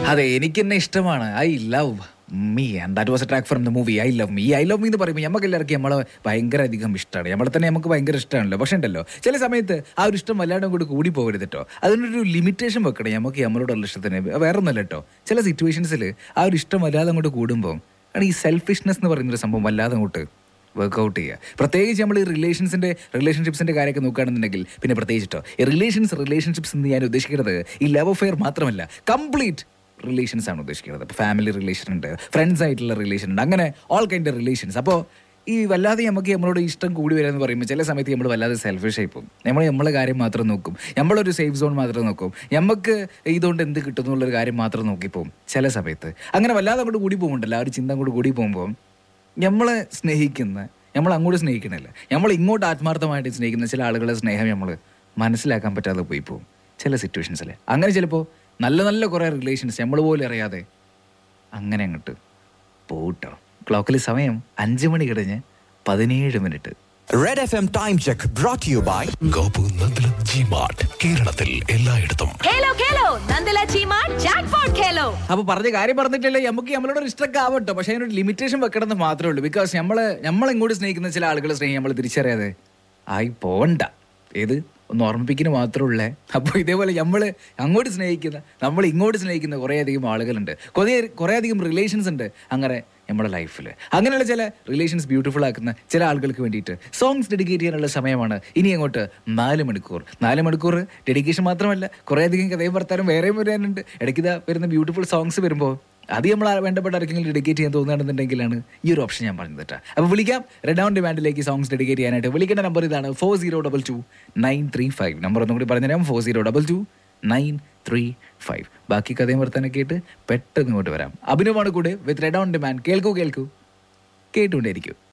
അതെ എനിക്ക് എന്നെ ഇഷ്ടമാണ് I love me and that was a track from the movie I love me I love me എന്ന് പറയുമ്പോൾ നമുക്ക് എല്ലാവർക്കും നമ്മളെ ഭയങ്കര അധികം ഇഷ്ടമാണ് നമ്മളെ തന്നെ നമുക്ക് ഭയങ്കര ഇഷ്ടമാണല്ലോ പക്ഷേ ഉണ്ടല്ലോ ചില സമയത്ത് ആ ഒരു ഇഷ്ടം വല്ലാണ്ടും കൂടി കൂടി പോകരുത് കേട്ടോ അതിനൊരു ലിമിറ്റേഷൻ വെക്കണം നമുക്ക് നമ്മളോടുള്ള ഇഷ്ടത്തിന് വേറെ ഒന്നല്ല കേട്ടോ ചില സിറ്റുവേഷൻസിൽ ആ ഒരു ഇഷ്ടം വല്ലാതെ അങ്ങോട്ട് കൂടുമ്പോൾ ആണ് ഈ സെൽഫിഷ്നെസ് എന്ന് പറയുന്നൊരു സംഭവം വല്ലാതെ അങ്ങോട്ട് വർക്കൗട്ട് ചെയ്യുക പ്രത്യേകിച്ച് നമ്മൾ ഈ റിലേഷൻസിന്റെ റിലേഷൻഷിപ്സിന്റെ കാര്യമൊക്കെ നോക്കുകയാണെന്നുണ്ടെങ്കിൽ പിന്നെ പ്രത്യേകിച്ചിട്ടോ ഈ റിലേഷൻസ് റിലേഷൻഷിപ്സ് എന്ന് ഞാൻ ഉദ്ദേശിക്കുന്നത് ഈ ലവ് അഫെയർ മാത്രമല്ല കംപ്ലീറ്റ് റിലേഷൻസ് ആണ് ഉദ്ദേശിക്കുന്നത് ഇപ്പോൾ ഫാമിലി റിലേഷൻ ഉണ്ട് ഫ്രണ്ട്സ് ആയിട്ടുള്ള റിലേഷൻ ഉണ്ട് അങ്ങനെ ഓൾ കൈൻഡ് റിലേഷൻസ് അപ്പോൾ ഈ വല്ലാതെ നമുക്ക് നമ്മളോട് ഇഷ്ടം കൂടി വരാന്ന് പറയുമ്പോൾ ചില സമയത്ത് നമ്മൾ വല്ലാതെ സെൽഫിഷ് ആയി പോകും നമ്മൾ നമ്മളെ കാര്യം മാത്രം നോക്കും നമ്മളൊരു സേഫ് സോൺ മാത്രം നോക്കും നമുക്ക് ഇതുകൊണ്ട് എന്ത് കിട്ടും എന്നുള്ളൊരു കാര്യം മാത്രം നോക്കിപ്പോവും ചില സമയത്ത് അങ്ങനെ വല്ലാതെ അങ്ങോട്ട് കൂടി പോകുന്നുണ്ടല്ലോ ആ ഒരു ചിന്ത അങ്ങോട്ട് കൂടി പോകുമ്പോൾ നമ്മളെ സ്നേഹിക്കുന്ന നമ്മൾ അങ്ങോട്ട് സ്നേഹിക്കണില്ല നമ്മൾ ഇങ്ങോട്ട് ആത്മാർത്ഥമായിട്ട് സ്നേഹിക്കുന്ന ചില ആളുകളെ സ്നേഹം നമ്മൾ മനസ്സിലാക്കാൻ പറ്റാതെ പോയി പോകും ചില സിറ്റുവേഷൻസിൽ അങ്ങനെ ചിലപ്പോൾ നല്ല നല്ല കുറേ റിലേഷൻസ് നമ്മൾ പോലും അറിയാതെ അങ്ങനെ അങ്ങോട്ട് പോട്ടോ ക്ലോക്കിൽ സമയം അഞ്ച് മണി കഴിഞ്ഞ് പതിനേഴ് minute Red FM Time Check brought to you by Gopu Nandala G mart കേരളത്തിൽ എല്ലായിടത്തും ഖേലോ ഖേലോ നന്ദല ചീമാ ജാക്ക്പോട്ട് ഖേലോ അപ്പൊ പറഞ്ഞ കാര്യം പറഞ്ഞിട്ടില്ലേ നമുക്ക് നമ്മളോട് ഒരു ഇഷ്ടമൊക്കെ ആവട്ടോ പക്ഷെ അതിനൊരു ലിമിറ്റേഷൻ വെക്കണം എന്ന് മാത്രമേ ഉള്ളൂ ബിക്കോസ് നമ്മള് നമ്മൾ ഇങ്ങോട്ട് സ്നേഹിക്കുന്ന ചില ആളുകളെ സ്നേഹം നമ്മൾ തിരിച്ചറിയാതെ ആയി പോണ്ട ഏത് ഒന്ന് ഓർമ്മിപ്പിക്കുന്ന മാത്രമുള്ളേ അപ്പോൾ ഇതേപോലെ നമ്മൾ അങ്ങോട്ട് സ്നേഹിക്കുന്ന നമ്മൾ ഇങ്ങോട്ട് സ്നേഹിക്കുന്ന കുറേ അധികം ആളുകളുണ്ട് കുറേ കുറേ അധികം റിലേഷൻസ് ഉണ്ട് അങ്ങനെ നമ്മുടെ ലൈഫിൽ അങ്ങനെയുള്ള ചില റിലേഷൻസ് ബ്യൂട്ടിഫുൾ ആക്കുന്ന ചില ആളുകൾക്ക് വേണ്ടിയിട്ട് സോങ്സ് ഡെഡിക്കേറ്റ് ചെയ്യാനുള്ള സമയമാണ് ഇനി അങ്ങോട്ട് നാല് മണിക്കൂർ നാല് മണിക്കൂർ ഡെഡിക്കേഷൻ മാത്രമല്ല കുറേ അധികം കഥയും വർത്താനം വേറെയും വരാനുണ്ട് ഇടയ്ക്ക് ഇതാ വരുന്ന ബ്യൂട്ടിഫുൾ സോങ്സ് വരുമ്പോൾ അത് നമ്മൾ ആ വേണ്ടപ്പെട്ട ആർക്കെങ്കിലും ഡെഡിക്കേറ്റ് ചെയ്യാൻ തോന്നുകയാണെന്നുണ്ടെങ്കിലാണ് ഈ ഒരു ഓപ്ഷൻ ഞാൻ പറഞ്ഞത് കേട്ടോ അപ്പോൾ വിളിക്കാം റെഡ് ഓൺ ഡിമാൻഡിലേക്ക് സോങ്സ് ഡെഡിക്കേറ്റ് ചെയ്യാനായിട്ട് വിളിക്കേണ്ട നമ്പർ ഇതാണ് four zero double two nine three five number ഒന്നും കൂടി പറഞ്ഞുതരാം four zero double two nine three five ബാക്കി കഥയും വർത്താനൊക്കെ ആയിട്ട് പെട്ടെന്ന് ഇങ്ങോട്ട് വരാം അഭിനവാണ് കൂടെ വിത്ത് റെഡ് ഓൺ ഡിമാൻഡ് കേൾക്കൂ കേൾക്കൂ കേട്ടുകൊണ്ടേയിരിക്കും